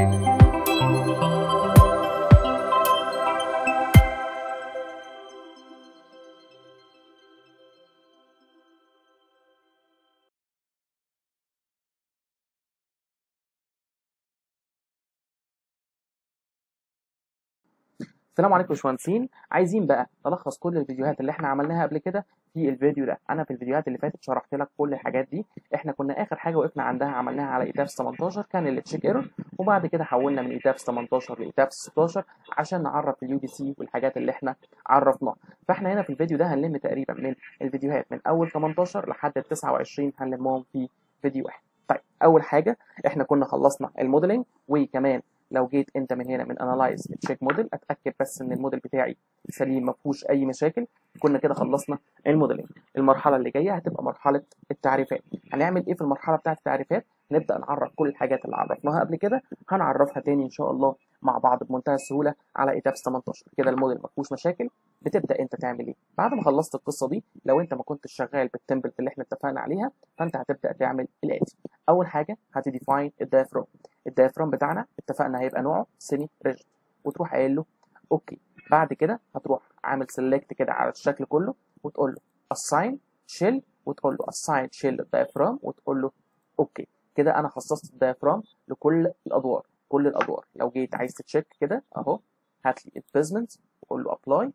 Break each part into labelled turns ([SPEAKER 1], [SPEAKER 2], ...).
[SPEAKER 1] السلام عليكم يا باشمهندسين عايزين بقى نلخص كل الفيديوهات اللي احنا عملناها قبل كده في الفيديو ده انا في الفيديوهات اللي فاتت شرحت لك كل الحاجات دي احنا كنا اخر حاجه وقفنا عندها عملناها على ايتابس 18 كان التشيك ايرور وبعد كده حولنا من ايتابس 18 لايتابس 16 عشان نعرف اليو بي سي والحاجات اللي احنا عرفناها فاحنا هنا في الفيديو ده هنلم تقريبا من الفيديوهات من اول 18 لحد 29 هنلمهم في فيديو واحد طيب اول حاجه احنا كنا خلصنا الموديلنج وكمان لو جيت انت من هنا من انالايز تشيك موديل اتاكد بس ان الموديل بتاعي سليم ما فيهوش اي مشاكل كنا كده خلصنا الموديلنج المرحله اللي جايه هتبقى مرحله التعريفات هنعمل ايه في المرحله بتاعه التعريفات نبدا نعرف كل الحاجات اللي عرفناها قبل كده هنعرفها تاني ان شاء الله مع بعض بمنتهى السهوله على ايتابس 18 كده الموديل ما فيهوش مشاكل بتبدا انت تعمل ايه بعد ما خلصت القصه دي لو انت ما كنتش شغال بالتمبلت اللي احنا اتفقنا عليها فانت هتبدا تعمل الاتي اول حاجه هتديفاين الدايفرام الدايفرام بتاعنا اتفقنا هيبقى نوعه سيمي ريجيد وتروح قايل له اوكي بعد كده هتروح عامل سيلكت كده على الشكل كله وتقول له assign shell وتقول له assign shell الدايفرام وتقول له اوكي كده انا خصصت الدايفرام لكل الادوار كل الادوار لو جيت عايز تتشيك كده اهو هات لي البيزمنت وقول له ابلاي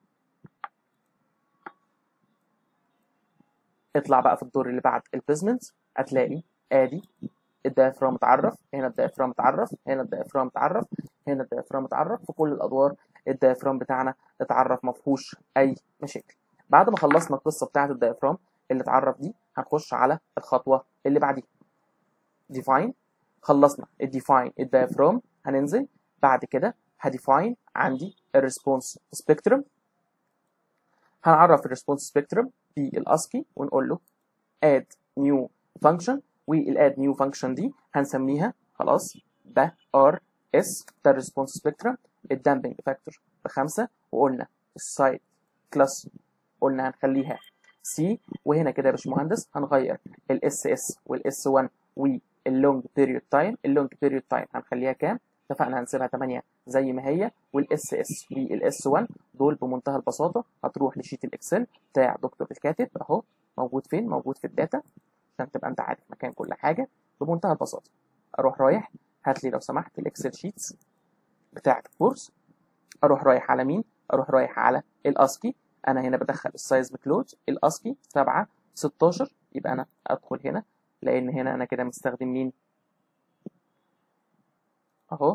[SPEAKER 1] اطلع بقى في الدور اللي بعد البيزمنت هتلاقي ادي الدايفرام اتعرف هنا الدايفرام اتعرف هنا الدايفرام اتعرف هنا الدايفرام اتعرف في كل الادوار الدايفرام بتاعنا اتعرف ما فيهوش اي مشاكل بعد ما خلصنا القصه بتاعه الدايفرام اللي اتعرف دي هنخش على الخطوه اللي بعديها ديفاين خلصنا الديفاين الدايفرام هننزل بعد كده هديفاين عندي الريسبونس سبيكترم هنعرف الريسبونس سبيكترم في الاسكي ونقول له add new function والاد نيو فانكشن دي هنسميها خلاص ده ار اس ده الريسبونس سبيكترم الدامبنج فاكتور بخمسه وقلنا السايد كلاس قلنا هنخليها سي وهنا كده يا باشمهندس هنغير الاس اس والاس 1 واللونج بيريود تايم اللونج بيريود تايم هنخليها كام؟ اتفقنا هنسيبها 8 زي ما هي والاس اس والاس 1 دول بمنتهى البساطه هتروح لشيت الاكسل بتاع دكتور الكاتب اهو موجود فين؟ موجود في الداتا عشان تبقى انت عارف مكان كل حاجه بمنتهى البساطه اروح رايح هات لي لو سمحت الاكسل شيتس بتاعه الكورس اروح رايح على مين اروح رايح على الاسكي انا هنا بدخل السايز مكلود الاسكي 7 16 يبقى انا ادخل هنا لان هنا انا كده مستخدم مين اهو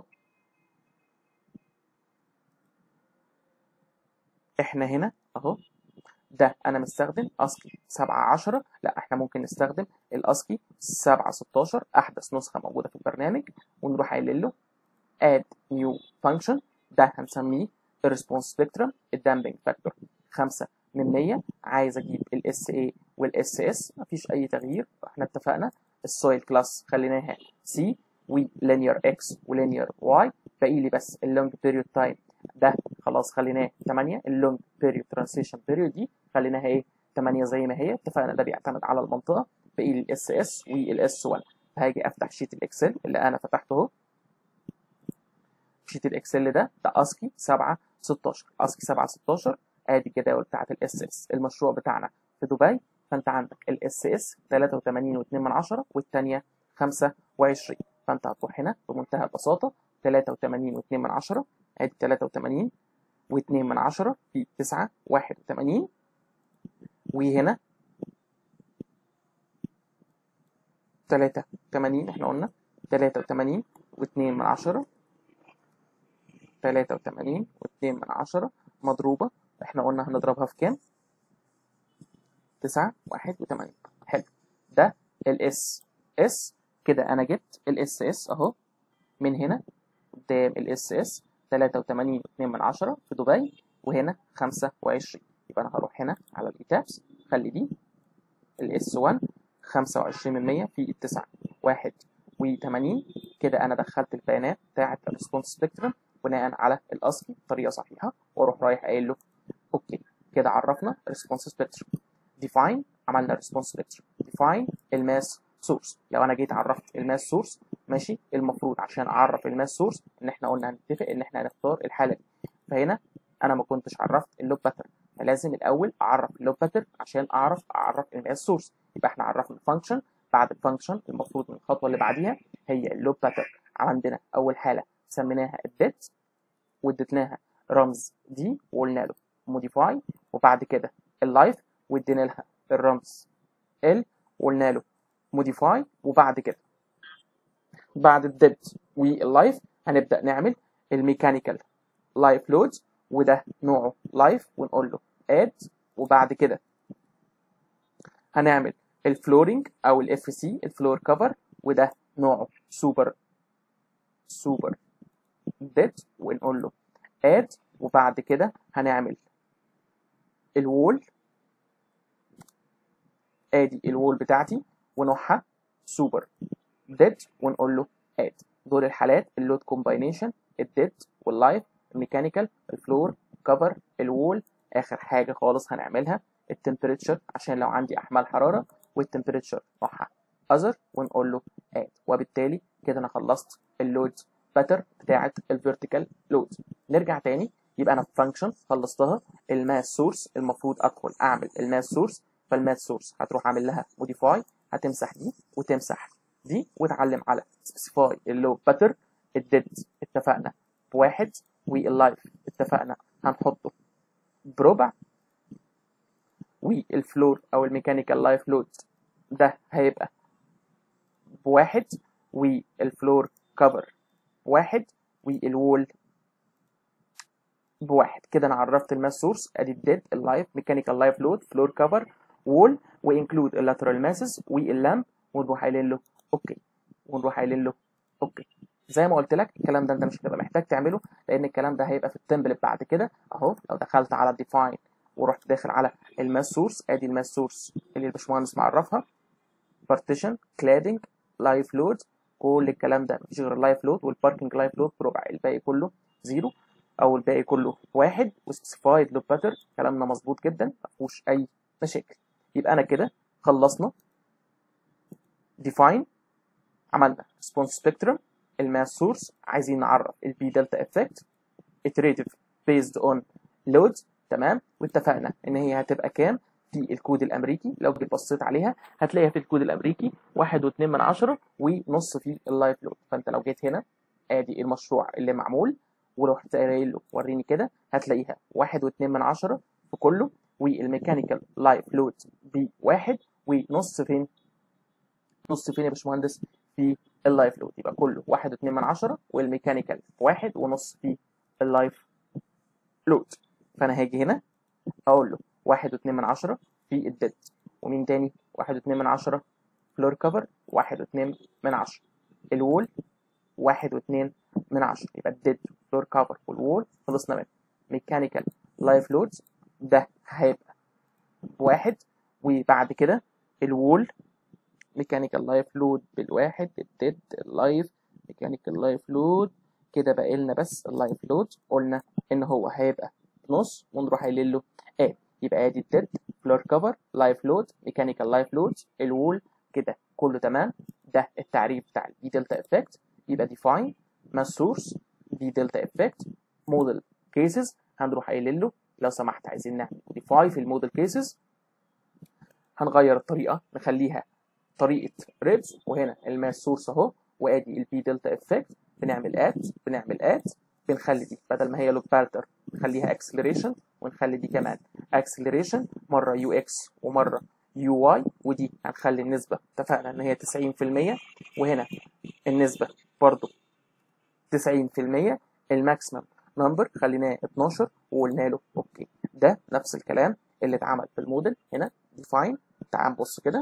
[SPEAKER 1] احنا هنا اهو ده انا مستخدم اسكي 7 10 لا احنا ممكن نستخدم الاسكي 7 16 احدث نسخه موجوده في البرنامج ونروح قايل له add new function ده هنسميه الريسبونس سبيكترم الدامبنج فاكتور 5 من 100 عايز اجيب الاس اي والاس اس مفيش اي تغيير احنا اتفقنا السويل كلاس خليناها سي ولينير اكس ولينير واي باقي لي بس اللونج بيريود تايم ده خلاص خليناه 8 اللونج بيريود ترانسيشن بيريود دي خليناها ايه 8 زي ما هي اتفقنا ده بيعتمد على المنطقه باقي لي الاس اس والاس 1 فهاجي افتح شيت الاكسل اللي انا فتحته اهو شيت الاكسل ده ده اسكي 7 16 اسكي 7 16 ادي الجداول بتاعت الاس اس المشروع بتاعنا في دبي فانت عندك الاس اس 83 و2 من 10 والثانيه 25 فانت هتروح هنا بمنتهى البساطه 83 و2 من 10 ادي 83 و2 من 10 في 9 81 وهنا 83 احنا قلنا 83 و2 من 10 83 و2 من 10 مضروبة احنا قلنا هنضربها في كام؟ 9 1 و8 حلو ده الاس اس كده انا جبت الاس اس اهو من هنا قدام الاس اس 83 و2 من 10 في دبي وهنا 25 يبقى انا هروح هنا على الايتابس خلي دي الاس 1 25 من 100 في التسعة 81 كده انا دخلت البيانات بتاعه الريسبونس سبيكترم بناء على الاسكي بطريقه صحيحه واروح رايح قايل له اوكي كده عرفنا الريسبونس سبيكترم ديفاين عملنا الريسبونس سبيكترم ديفاين الماس سورس لو انا جيت عرفت الماس سورس ماشي المفروض عشان اعرف الماس سورس ان احنا قلنا هنتفق ان احنا هنختار الحاله دي فهنا انا ما كنتش عرفت اللوب باترن فلازم الاول اعرف اللوب باترن عشان اعرف اعرف الماس سورس يبقى احنا عرفنا الفانكشن بعد الفانكشن المفروض من الخطوه اللي بعديها هي اللوب باترن عندنا اول حاله سميناها الديت واديتناها رمز دي وقلنا له موديفاي وبعد كده اللايف وادينا لها الرمز ال وقلنا له موديفاي وبعد كده بعد الديت واللايف هنبدا نعمل الميكانيكال لايف لودز وده نوعه لايف ونقول له اد وبعد كده هنعمل الفلورنج او الاف سي الفلور كفر وده نوعه سوبر سوبر ديت ونقول له اد وبعد كده هنعمل الوول ادي الوول بتاعتي ونوعها سوبر ديت ونقول له اد دول الحالات اللود كومباينيشن الديت واللايف الميكانيكال الفلور كفر الوول اخر حاجه خالص هنعملها التمبريتشر عشان لو عندي احمال حراره والتمبريتشر نوعها اذر ونقول له اد وبالتالي كده انا خلصت اللود باتر بتاعه الفيرتيكال لود نرجع تاني يبقى انا في فانكشن خلصتها الماس سورس المفروض ادخل اعمل الماس سورس فالماس سورس هتروح اعمل لها موديفاي هتمسح دي وتمسح دي وتعلم على سبيسيفاي اللو باتر الديد اتفقنا بواحد واللايف اتفقنا هنحطه بربع والفلور او الميكانيكال لايف لود ده هيبقى بواحد والفلور كفر واحد والوول بواحد كده انا عرفت الماس سورس ادي الديد اللايف ميكانيكال لايف لود فلور كفر وول وانكلود اللاترال ماسز واللامب ونروح قايلين له اوكي ونروح قايلين له اوكي زي ما قلت لك الكلام ده انت مش هتبقى محتاج تعمله لان الكلام ده هيبقى في التمبلت بعد كده اهو لو دخلت على ديفاين ورحت داخل على الماس سورس ادي الماس سورس اللي الباشمهندس معرفها بارتيشن كلادنج لايف لود كل الكلام ده مفيش غير اللايف لود والباركنج لايف لود بربع الباقي كله زيرو او الباقي كله واحد وسبيسيفايد لوب باتر كلامنا مظبوط جدا ما فيهوش اي مشاكل يبقى انا كده خلصنا define عملنا response spectrum الماس سورس عايزين نعرف البي دلتا افكت iterative based on load تمام واتفقنا ان هي هتبقى كام في الكود الامريكي لو جيت بصيت عليها هتلاقيها في الكود الامريكي واحد واتنين من عشرة ونص في اللايف لود فانت لو جيت هنا ادي المشروع اللي معمول ورحت قايل له وريني كده هتلاقيها واحد واتنين من عشرة في كله والميكانيكال لايف لود بواحد ونص فين نص فين يا باشمهندس في اللايف لود يبقى كله واحد واتنين من عشرة والميكانيكال واحد ونص في اللايف لود فانا هاجي هنا اقول له واحد واتنين من عشرة في الديد ومين تاني واحد واتنين من عشرة فلور كفر واحد واتنين من عشرة الوول واحد واتنين من عشرة يبقى الديد فلور كفر والوول خلصنا منه ميكانيكال لايف لودز ده هيبقى واحد وبعد كده الوول ميكانيكال لايف لود بالواحد الديد اللايف ميكانيكال لايف لود كده باقي لنا بس اللايف لود قلنا ان هو هيبقى نص ونروح قايلين له اه يبقى ادي الديد فلور كفر لايف لود ميكانيكال لايف لود الوول كده كله تمام ده التعريف بتاع الدي دلتا افكت يبقى ديفاين ماس سورس دي دلتا افكت موديل كيسز هنروح قايلين له لو سمحت عايزين نعمل موديفاي في الموديل كيسز هنغير الطريقه نخليها طريقه ريبس وهنا الماس سورس اهو وادي البي دلتا افكت بنعمل ات بنعمل ات بنخلي دي بدل ما هي لوب بالتر نخليها اكسلريشن ونخلي دي كمان اكسلريشن مره يو اكس ومره يو واي ودي هنخلي النسبه اتفقنا ان هي 90% وهنا النسبه برضو 90% الماكسيمم نمبر خليناه 12 وقلنا له اوكي ده نفس الكلام اللي اتعمل في الموديل هنا ديفاين تعال نبص كده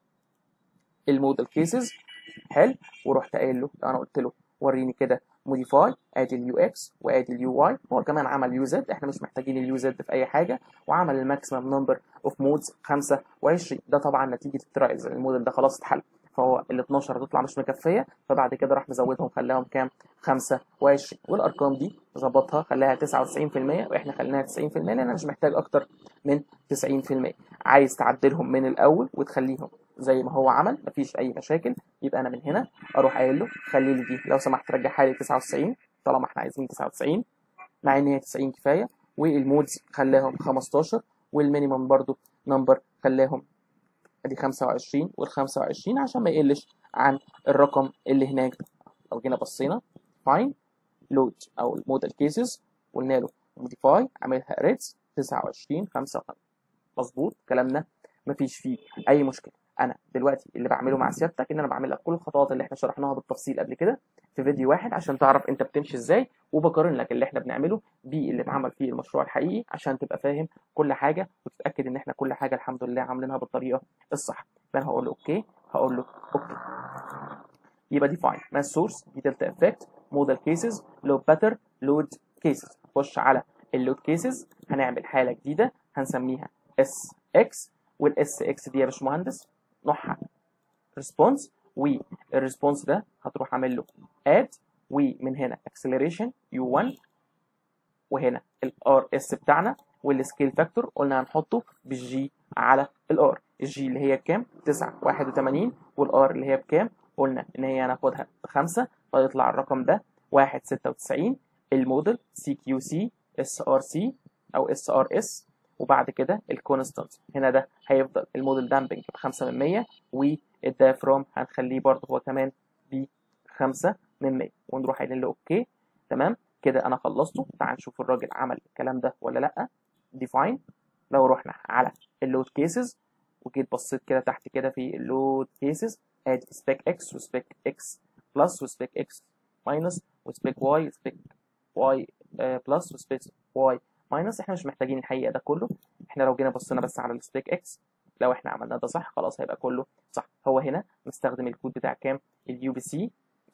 [SPEAKER 1] الموديل كيسز حلو ورحت قايل له انا قلت له وريني كده موديفاي ادي اليو اكس وادي اليو واي هو كمان عمل يو زد احنا مش محتاجين اليو زد في اي حاجه وعمل الماكسيمم نمبر اوف مودز 25 ده طبعا نتيجه الترايلز الموديل ده خلاص اتحل فهو ال 12 هتطلع مش مكفيه فبعد كده راح مزودهم خلاهم كام 25 والارقام دي ظبطها خلاها 99% واحنا خليناها 90% لان انا مش محتاج اكتر من 90% عايز تعدلهم من الاول وتخليهم زي ما هو عمل مفيش اي مشاكل يبقى انا من هنا اروح قايل له خلي لي دي لو سمحت رجعها لي 99 طالما احنا عايزين 99 مع ان هي 90 كفايه والمودز خلاهم 15 والمينيمم برضو نمبر خلاهم ادي 25 وال 25 عشان ما يقلش عن الرقم اللي هناك ده لو جينا بصينا فاين لود او الموديل كيسز قلنا له موديفاي عاملها ريتس 29 55 مظبوط كلامنا مفيش فيه اي مشكله انا دلوقتي اللي بعمله مع سيادتك ان انا بعمل لك كل الخطوات اللي احنا شرحناها بالتفصيل قبل كده في فيديو واحد عشان تعرف انت بتمشي ازاي وبقارن لك اللي احنا بنعمله باللي اتعمل فيه المشروع الحقيقي عشان تبقى فاهم كل حاجه وتتاكد ان احنا كل حاجه الحمد لله عاملينها بالطريقه الصح فانا هقول له اوكي هقول له اوكي يبقى دي فاين ماس سورس دي دلتا افكت موديل كيسز لود باتر لود كيسز نخش على اللود كيسز هنعمل حاله جديده هنسميها اس اكس والاس اكس دي يا باشمهندس نوعها ريسبونس والريسبونس ده هتروح عامل له اد ومن هنا اكسلريشن يو 1 وهنا الار اس بتاعنا والسكيل فاكتور قلنا هنحطه بالجي على الار الجي اللي هي بكام 9 81 والار اللي هي بكام قلنا ان هي هناخدها بخمسة فيطلع الرقم ده 1 96 الموديل سي كيو سي اس ار سي او اس ار اس وبعد كده الكونستانت هنا ده هيفضل الموديل دامبنج ب 5 من 100 والدافروم هنخليه برضه هو كمان ب 5 من 100 ونروح قايلين له اوكي تمام كده انا خلصته تعال نشوف الراجل عمل الكلام ده ولا لا ديفاين لو رحنا على اللود كيسز وجيت بصيت كده تحت كده في اللود كيسز ادي سبيك اكس وسبيك اكس بلس وسبيك اكس ماينس وسبيك واي وسبيك واي بلس وسبيك واي ماينس احنا مش محتاجين الحقيقه ده كله احنا لو جينا بصينا بس على السبيك اكس لو احنا عملنا ده صح خلاص هيبقى كله صح هو هنا مستخدم الكود بتاع كام اليو بي سي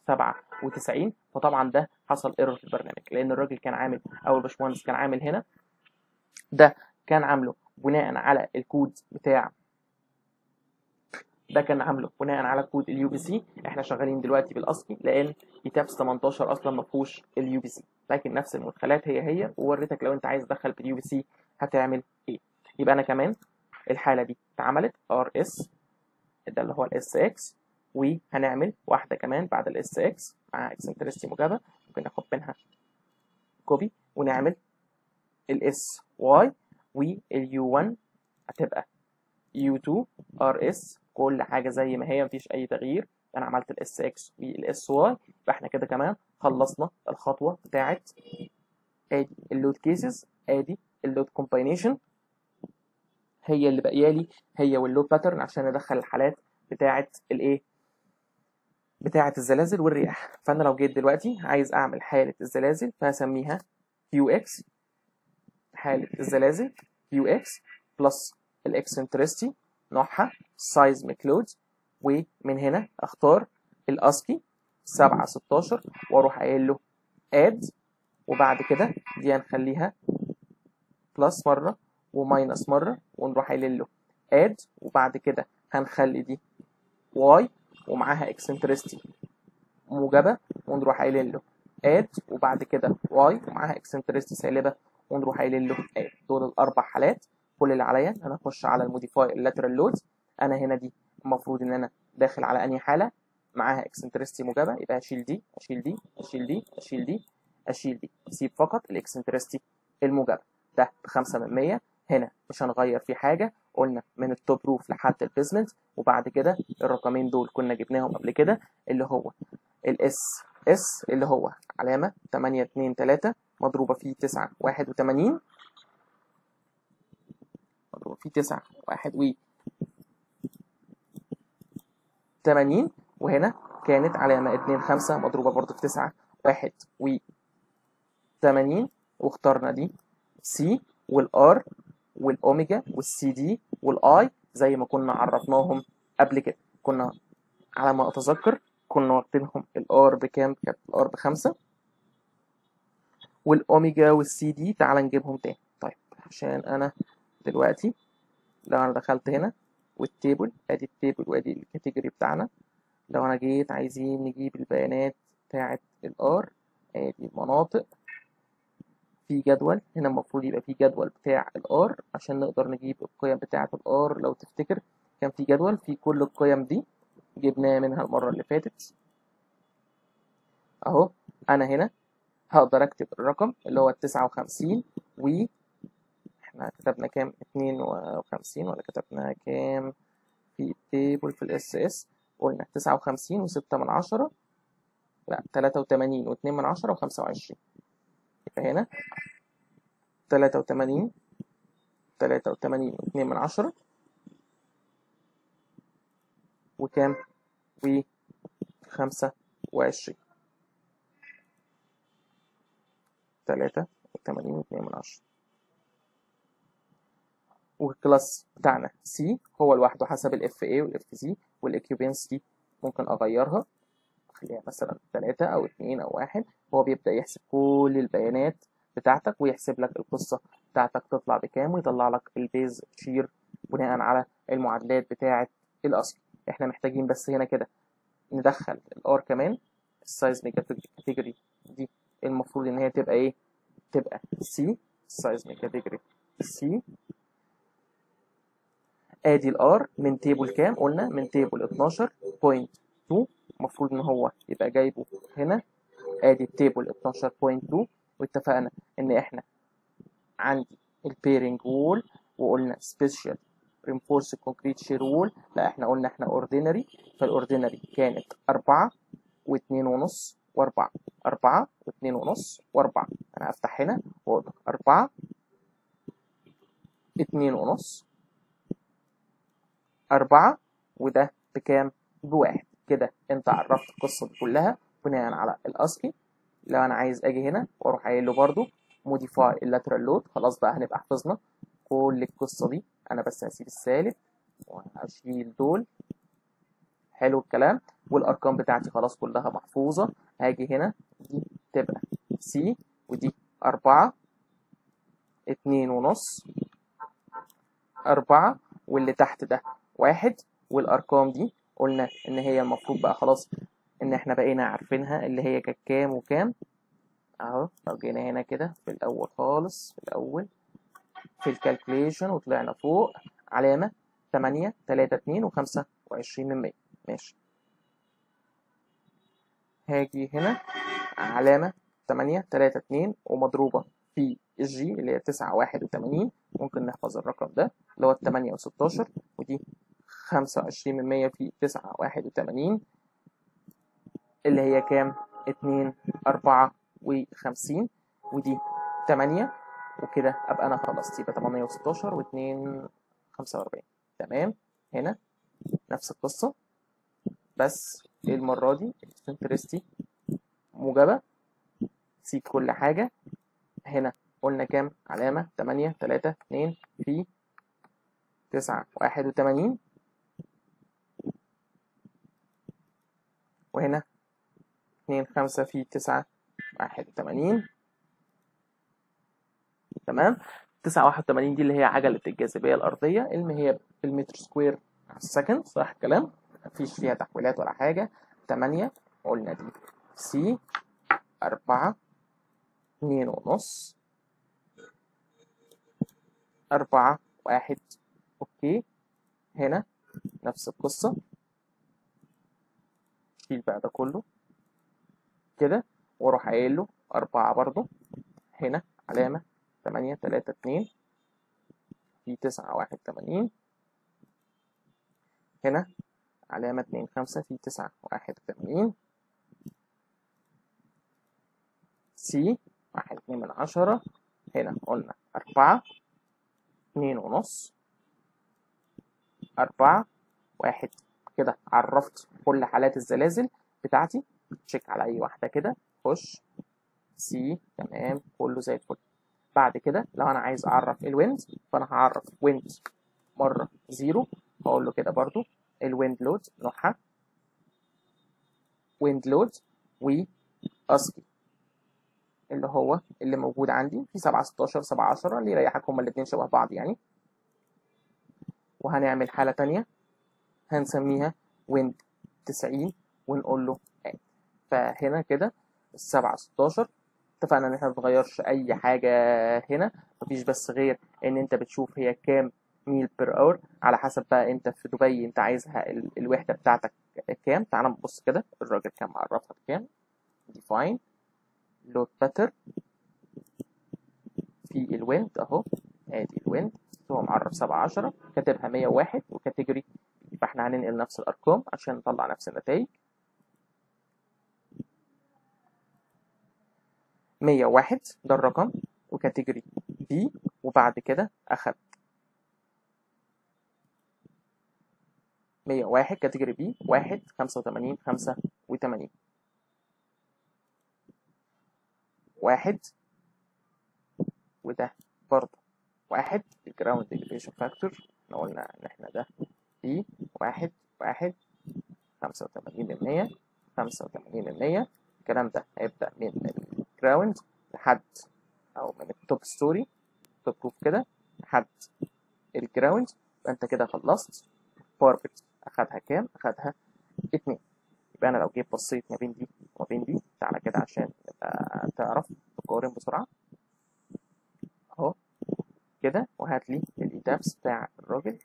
[SPEAKER 1] 97 فطبعا ده حصل ايرور في البرنامج لان الراجل كان عامل او الباشمهندس كان عامل هنا ده كان عامله بناء على الكود بتاع ده كان عامله بناء على كود اليو بي سي احنا شغالين دلوقتي بالاسكي لان ايتابس 18 اصلا ما فيهوش اليو بي سي لكن نفس المدخلات هي هي ووريتك لو انت عايز تدخل باليو بي سي هتعمل ايه يبقى انا كمان الحاله دي اتعملت ار اس ده اللي هو الاس اكس وهنعمل واحده كمان بعد الاس اكس مع اكسنترستي موجبه ممكن ناخد منها كوبي ونعمل الاس واي واليو 1 هتبقى يو 2 ار اس كل حاجه زي ما هي مفيش اي تغيير انا عملت الاس اكس والاس واي يبقى احنا كده كمان خلصنا الخطوه بتاعه ادي اللود كيسز ادي اللود كومباينيشن هي اللي باقيه لي هي واللود باترن عشان ادخل الحالات بتاعه الايه بتاعه الزلازل والرياح فانا لو جيت دلوقتي عايز اعمل حاله الزلازل فهسميها كيو اكس حاله الزلازل كيو اكس بلس الاكسنترستي نوعها سايزميك لود ومن هنا اختار الاسكي 7 16 واروح قايل له اد وبعد كده دي هنخليها بلس مره وماينس مره ونروح قايلين له اد وبعد كده هنخلي دي واي ومعاها اكسنترستي موجبه ونروح قايلين له اد وبعد كده واي ومعاها اكسنترستي سالبه ونروح قايلين له اد دول الاربع حالات كل اللي عليا انا اخش على الموديفاي اللاترال لود انا هنا دي المفروض ان انا داخل على انهي حاله معاها اكسنترستي موجبه يبقى اشيل دي اشيل دي اشيل دي اشيل دي اشيل دي اسيب فقط الاكسنترستي الموجبه ده ب 5 من 100 هنا مش هنغير فيه حاجه قلنا من التوب روف لحد البيزمنت وبعد كده الرقمين دول كنا جبناهم قبل كده اللي هو الاس اس اللي هو علامه 8 2 3 مضروبه في 9 81 مضروبه في 9 1 و 80 وهنا كانت علامة 2 5 مضروبة برضو في 9 1 و 80 واخترنا دي سي والار والاوميجا والسي دي والاي زي ما كنا عرفناهم قبل كده كنا على ما اتذكر كنا واخدينهم الار بكام كانت الار بخمسة والاوميجا والسي دي تعال نجيبهم تاني طيب عشان انا دلوقتي لو انا دخلت هنا والتيبل ادي التيبل وادي الكاتيجوري بتاعنا لو انا جيت عايزين نجيب البيانات بتاعة الار ادي المناطق في جدول هنا المفروض يبقى في جدول بتاع الار عشان نقدر نجيب القيم بتاعة الار لو تفتكر كان في جدول فيه كل القيم دي جبناها منها المرة اللي فاتت اهو انا هنا هقدر اكتب الرقم اللي هو التسعة وخمسين و احنا كتبنا كام اتنين وخمسين ولا كتبنا كام في التيبل في الاس اس قلنا تسعة وخمسين وستة من عشرة لا تلاتة وتمانين واتنين من عشرة وخمسة وعشرين يبقى هنا تلاتة وتمانين تلاتة وتمانين واتنين من عشرة وكام وخمسة وعشرين تلاتة وتمانين واتنين من عشرة والكلاس بتاعنا سي هو لوحده حسب الاف اي والاف سي والاكيوبنس دي ممكن اغيرها اخليها مثلا تلاتة او اتنين او واحد هو بيبدأ يحسب كل البيانات بتاعتك ويحسب لك القصة بتاعتك تطلع بكام ويطلع لك البيز شير بناء على المعادلات بتاعة الأصل احنا محتاجين بس هنا كده ندخل الار كمان السايز كاتيجوري دي المفروض ان هي تبقى ايه تبقى سي السايز كاتيجوري سي ادي الار من تيبل كام قلنا من تيبل 12.2 المفروض ان هو يبقى جايبه هنا ادي التيبل 12.2 واتفقنا ان احنا عندي البيرنج وول وقلنا سبيشال reinforced concrete shear wall لا احنا قلنا احنا ordinary فالاوردينري كانت أربعة واتنين ونص وأربعة أربعة واتنين ونص وأربعة أنا هفتح هنا وأقول لك أربعة اتنين ونص أربعة وده بكام؟ بواحد كده أنت عرفت القصة دي كلها بناء على الأسكي لو أنا عايز أجي هنا وأروح قايل له برضه modify اللاترال لود خلاص بقى هنبقى حفظنا كل القصة دي أنا بس هسيب السالب وهشيل دول حلو الكلام والأرقام بتاعتي خلاص كلها محفوظة هاجي هنا دي تبقى سي ودي أربعة اتنين ونص أربعة واللي تحت ده واحد والأرقام دي قلنا إن هي المفروض بقى خلاص إن إحنا بقينا عارفينها اللي هي كانت كام وكام أهو لو جينا هنا كده في الأول خالص في الأول في الكالكوليشن وطلعنا فوق علامة تمانية تلاتة اتنين وخمسة وعشرين من مية ماشي هاجي هنا علامة تمانية تلاتة اتنين ومضروبة في الجي اللي هي تسعة واحد وتمانين ممكن نحفظ الرقم ده اللي هو التمانية وستاشر ودي خمسة وعشرين من مية في تسعة واحد وتمانين اللي هي كام؟ اتنين أربعة وخمسين ودي تمانية وكده أبقى أنا خلصت يبقى تمانية وستاشر واتنين خمسة وأربعين تمام هنا نفس القصة بس المرة دي السنترستي موجبة سيب كل حاجة هنا قلنا كام علامة تمانية تلاتة اتنين في تسعة واحد وتمانين وهنا اتنين خمسة في تسعة واحد وتمانين تمام تسعة واحد وتمانين دي اللي هي عجلة الجاذبية الأرضية اللي هي بالمتر سكوير سكند صح الكلام مفيش فيها تحويلات ولا حاجة تمانية قلنا دي سي أربعة اتنين ونص أربعة واحد أوكي هنا نفس القصة شيل بقى ده كله كده واروح قايل له أربعة برضو هنا علامة تمانية تلاتة اتنين في تسعة واحد تمانين هنا علامة اتنين خمسة في تسعة واحد وتمانين سي واحد اتنين من عشرة هنا قلنا أربعة اتنين ونص أربعة واحد كده عرفت كل حالات الزلازل بتاعتي تشيك على أي واحدة كده خش سي تمام كله زي الفل بعد كده لو أنا عايز أعرف الويند فأنا هعرف ويند مرة زيرو هقول له كده برضو الويند لود نوعها ويند لود واسكي اللي هو اللي موجود عندي في 7 16 7 10 اللي يريحك هما الاثنين شبه بعض يعني وهنعمل حالة تانية هنسميها ويند 90 ونقول له آه. فهنا كده السبعة 16 اتفقنا ان احنا ما بنغيرش اي حاجة هنا مفيش بس غير ان انت بتشوف هي كام ميل بير اور على حسب بقى انت في دبي انت عايزها ال- الوحده بتاعتك كام تعال نبص كده الراجل كان معرفها بكام define load pattern في الويند اهو ادي الويند هو معرف 7 10 كاتبها 101 وكاتيجوري يبقى احنا هننقل نفس الارقام عشان نطلع نفس النتائج 101 ده الرقم وكاتيجوري بي وبعد كده اخد 101 كاتيجوري بي 1 85 85 واحد وده برضه واحد الجراوند elevation فاكتور احنا قلنا ان احنا ده بي واحد واحد خمسة وتمانين من مية خمسة وتمانين من مية الكلام ده هيبدأ من الجراوند لحد أو من التوب ستوري توب روف كده لحد الجراوند فأنت كده خلصت باربت أخدها كام؟ أخدها اتنين يبقى أنا لو جيت بصيت ما بين دي وما بين دي تعالى كده عشان تبقى تعرف تقارن بسرعة أهو كده وهات لي الإيتابس بتاع الراجل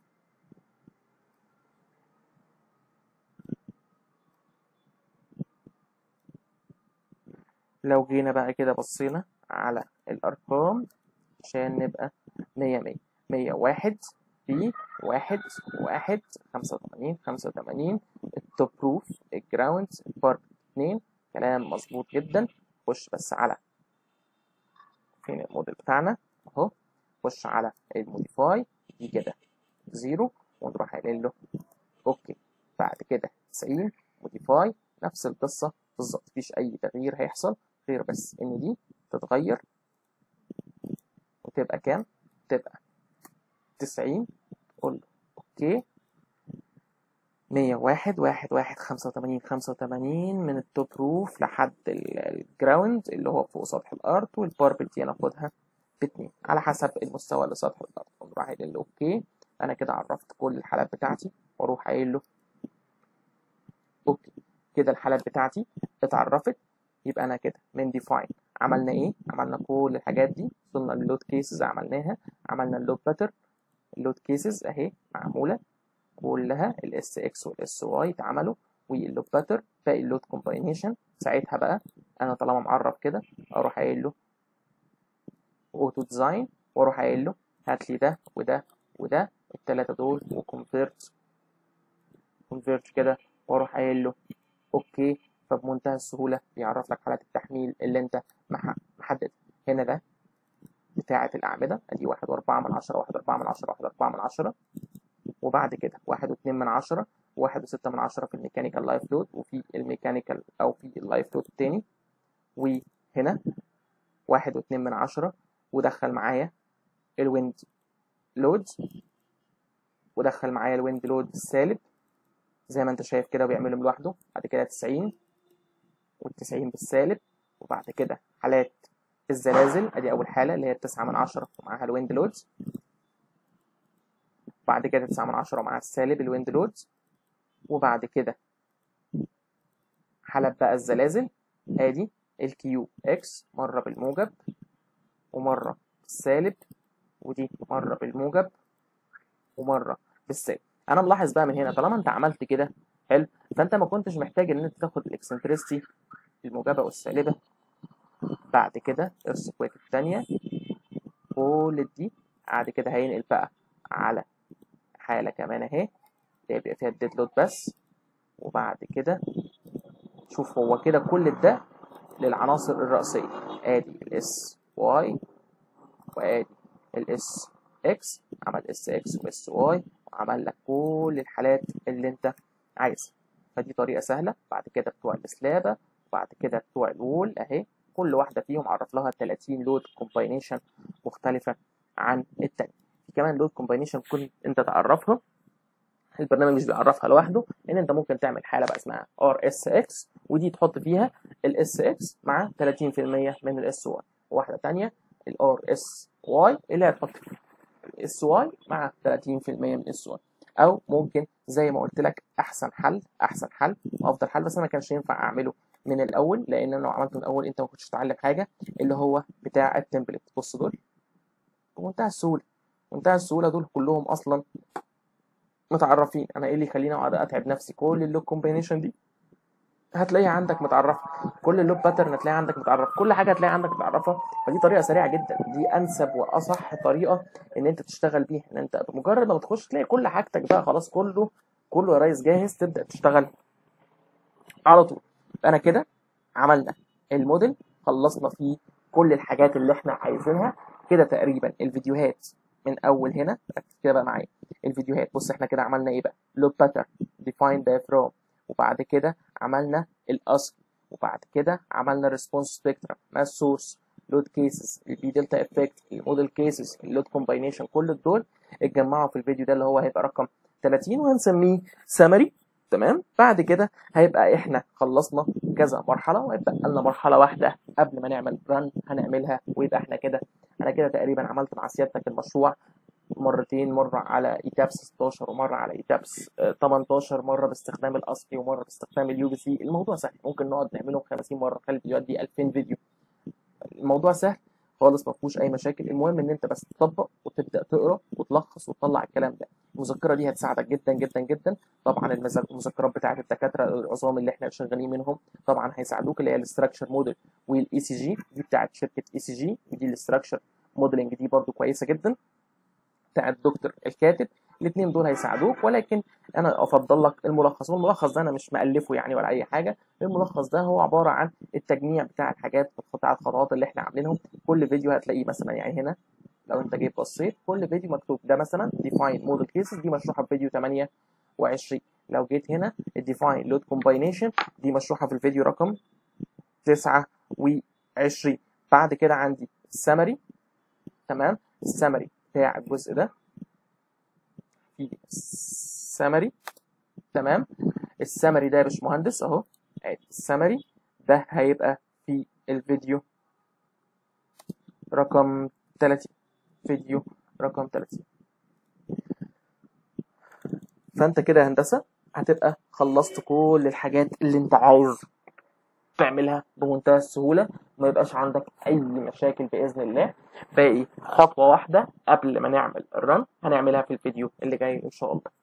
[SPEAKER 1] لو جينا بقى كده بصينا على الأرقام عشان نبقى مية مية مية واحد في واحد واحد خمسة وتمانين خمسة وتمانين التوب روف الجراوند البارك اتنين كلام مظبوط جدا خش بس على فين الموديل بتاعنا اهو خش على الموديفاي دي كده زيرو ونروح قايلين له اوكي بعد كده 90 موديفاي نفس القصة بالظبط مفيش أي تغيير هيحصل غير بس إن دي تتغير وتبقى كام؟ تبقى 90 قول له أوكي 101 واحد واحد خمسة وتمانين خمسة وتمانين من التوب روف لحد الجراوند اللي هو فوق سطح الأرض والباربل دي ناخدها باتنين على حسب المستوى اللي سطح الأرض ونروح قايل له أوكي أنا كده عرفت كل الحالات بتاعتي وأروح قايل له أوكي كده الحالات بتاعتي اتعرفت يبقى أنا كده من ديفاين عملنا إيه؟ عملنا كل الحاجات دي وصلنا للود كيسز عملناها عملنا اللود باتر اللود كيسز أهي معمولة كلها الاس اكس والاس واي اتعملوا واللود باتر باقي اللود كومباينيشن ساعتها بقى انا طالما معرف كده اروح قايل له اوتو ديزاين واروح قايل له هات لي ده وده وده التلاتة دول وكونفيرت كونفيرت كده واروح قايل له اوكي فبمنتهى السهولة بيعرف لك حالات التحميل اللي انت مح- محدد هنا ده بتاعة الأعمدة ادي واحد وأربعة من عشرة واحد وأربعة من عشرة واحد وأربعة من عشرة وبعد كده واحد واتنين من عشرة وواحد وستة من عشرة في الميكانيكال لايف لود وفي الميكانيكال أو في اللايف لود التاني وهنا واحد واتنين من عشرة ودخل معايا الويند لود ودخل معايا الويند لود السالب زي ما انت شايف كده بيعملهم لوحده بعد كده تسعين والتسعين بالسالب وبعد كده حالات الزلازل ادي اول حالة اللي هي التسعة من عشرة ومعاها الويند لودز بعد كده تسعة من عشرة ومعاها السالب الويند لودز وبعد كده حالات بقى الزلازل ادي الكيو اكس مرة بالموجب ومرة بالسالب ودي مرة بالموجب ومرة بالسالب انا ملاحظ بقى من هنا طالما انت عملت كده حلو فانت ما كنتش محتاج ان انت تاخد الاكسنتريستي الموجبة والسالبة بعد كده السكوات التانية كل دي بعد كده هينقل بقى على حالة كمان اهي اللي بيبقى فيها الديد لود بس وبعد كده شوف هو كده كل ده للعناصر الرئيسية ادي الاس واي وادي الاس اكس عمل اس اكس واس واي وعمل لك كل الحالات اللي انت عايزها فدي طريقة سهلة بعد كده بتوع السلابة وبعد كده بتوع الوول اهي كل واحدة فيهم عرف لها 30 لود كومباينيشن مختلفة عن التانية في كمان لود كومباينيشن كنت انت تعرفها البرنامج مش بيعرفها لوحده لان انت ممكن تعمل حاله بقى اسمها ار اس اكس ودي تحط فيها الاس اكس مع 30% من الاس واي وواحده ثانيه الار اس واي اللي هتحط فيها الاس واي مع 30% من الاس واي او ممكن زي ما قلت لك احسن حل احسن حل وافضل حل بس انا ما كانش ينفع اعمله من الاول لان انا لو عملته من الاول انت ما كنتش تتعلم حاجه اللي هو بتاع التمبلت بص دول بمنتهى السهوله منتهى السهوله دول كلهم اصلا متعرفين انا ايه اللي يخليني اقعد اتعب نفسي كل اللوب كومبينيشن دي هتلاقيها عندك متعرفه كل اللوب باترن هتلاقيها عندك متعرفه كل حاجه هتلاقيها عندك متعرفه فدي طريقه سريعه جدا دي انسب واصح طريقه ان انت تشتغل بيها ان انت بمجرد ما تخش تلاقي كل حاجتك بقى خلاص كله كله يا ريس جاهز تبدا تشتغل على طول انا كده عملنا الموديل خلصنا فيه كل الحاجات اللي احنا عايزينها كده تقريبا الفيديوهات من اول هنا ركز كده بقى معايا الفيديوهات بص احنا كده عملنا ايه بقى لوب باترن ديفاين diaphragm وبعد كده عملنا الاصل وبعد كده عملنا ريسبونس سبيكترم ماس سورس لود كيسز البي دلتا افكت الموديل كيسز اللود كومباينيشن كل دول اتجمعوا في الفيديو ده اللي هو هيبقى رقم 30 وهنسميه سمري تمام بعد كده هيبقى احنا خلصنا كذا مرحله وهيبقى لنا مرحله واحده قبل ما نعمل رن هنعملها ويبقى احنا كده انا كده تقريبا عملت مع سيادتك المشروع مرتين مرة على ايتابس 16 ومرة على ايتابس 18 مرة باستخدام الاصلي ومرة باستخدام اليو بي سي الموضوع سهل ممكن نقعد نعمله 50 مرة نخلي الفيديوهات دي 2000 فيديو الموضوع سهل خالص ما فيهوش اي مشاكل المهم ان انت بس تطبق وتبدا تقرا وتلخص وتطلع الكلام ده المذكره دي هتساعدك جدا جدا جدا طبعا المذكرات بتاعه الدكاتره العظام اللي احنا شغالين منهم طبعا هيساعدوك اللي هي الاستراكشر موديل والاي سي جي دي بتاعه شركه اي سي جي دي الاستراكشر موديلنج دي برده كويسه جدا بتاع الدكتور الكاتب الاثنين دول هيساعدوك ولكن انا افضل لك الملخص والملخص ده انا مش مالفه يعني ولا اي حاجه الملخص ده هو عباره عن التجميع بتاع الحاجات بتاع الخطوات اللي احنا عاملينهم كل فيديو هتلاقيه مثلا يعني هنا لو انت جيت بصيت كل فيديو مكتوب ده مثلا define model cases دي مشروحه في فيديو 28 لو جيت هنا define load combination دي مشروحه في الفيديو رقم 29 بعد كده عندي السمري تمام السمري بتاع الجزء ده في السمري تمام السمري ده يا باشمهندس اهو السمري ده هيبقى في الفيديو رقم 30 فيديو رقم 30 فانت كده يا هندسه هتبقى خلصت كل الحاجات اللي انت عايز تعملها بمنتهى السهوله ما يبقاش عندك اي مشاكل باذن الله باقي خطوه واحده قبل ما نعمل الرن هنعملها في الفيديو اللي جاي ان شاء الله